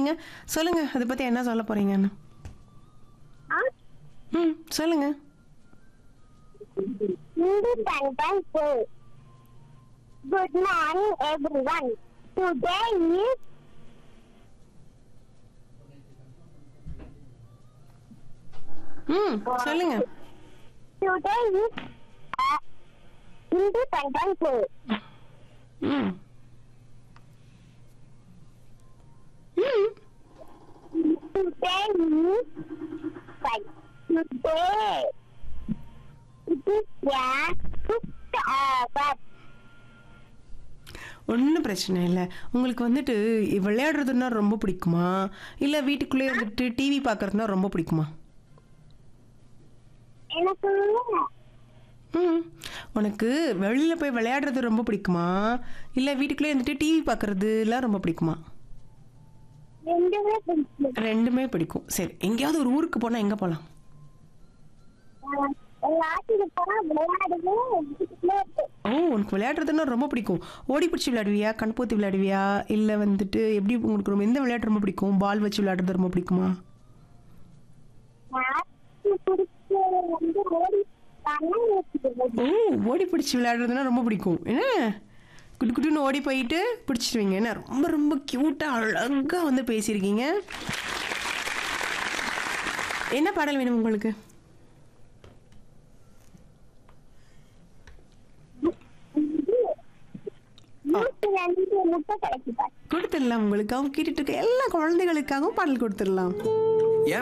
சொன்னீங்க சொல்லுங்க அதை பத்தி என்ன சொல்ல போறீங்கன்னு ம் சொல்லுங்க Independence Day. Good morning, everyone. Today is ம் சொல்லுங்க today is uh, Independence Day. ம் ம் Today is like today. It is yeah, fifth August. ஒன்றும் பிரச்சனை இல்லை உங்களுக்கு வந்துட்டு விளையாடுறதுன்னா ரொம்ப பிடிக்குமா இல்லை வீட்டுக்குள்ளே இருந்துட்டு டிவி பார்க்கறதுனா ரொம்ப பிடிக்குமா எனக்கு ம் உனக்கு வெளியில் போய் விளையாடுறது ரொம்ப பிடிக்குமா இல்லை வீட்டுக்குள்ளே இருந்துட்டு டிவி பார்க்கறதுலாம் ரொம்ப பிடிக்குமா ரெண்டுமே பிடிக்கும் ரெண்டுமே பிடிக்கும் சரி எங்கேயாவது ஒரு ஊருக்கு போனால் எங்கே போகலாம் எல்லாத்துக்கு போனா விளையாடுவேன் வீட்டுக்குள்ளே இருக்கு ஓ உனக்கு விளையாடுறதுன்னா ரொம்ப பிடிக்கும் ஓடி பிடிச்சி விளையாடுவியா கண்பூத்தி விளையாடுவியா இல்லை வந்துட்டு எப்படி உங்களுக்கு ரொம்ப எந்த விளையாட்டு ரொம்ப பிடிக்கும் பால் வச்சு விளையாடுறது ரொம்ப பிடிக்குமா எனக்கு பிடிச்சது வந்து ஓடி பண்ண ஓ ஓடி பிடிச்சி விளையாடுறதுன்னா ரொம்ப பிடிக்கும் என்ன குட்டு குட்டுன்னு ஓடி போயிட்டு பிடிச்சிடுவீங்க என்ன ரொம்ப ரொம்ப க்யூட்டாக அழகாக வந்து பேசியிருக்கீங்க என்ன பாடல் வேணும் உங்களுக்கு நூத்தி ரெண்டு முட்டை கிடைக்குதா கொடுத்துடலாம் உங்களுக்காகவும் கேட்டுட்டு இருக்க எல்லா குழந்தைகளுக்காகவும் பாடல் கொடுத்துடலாம்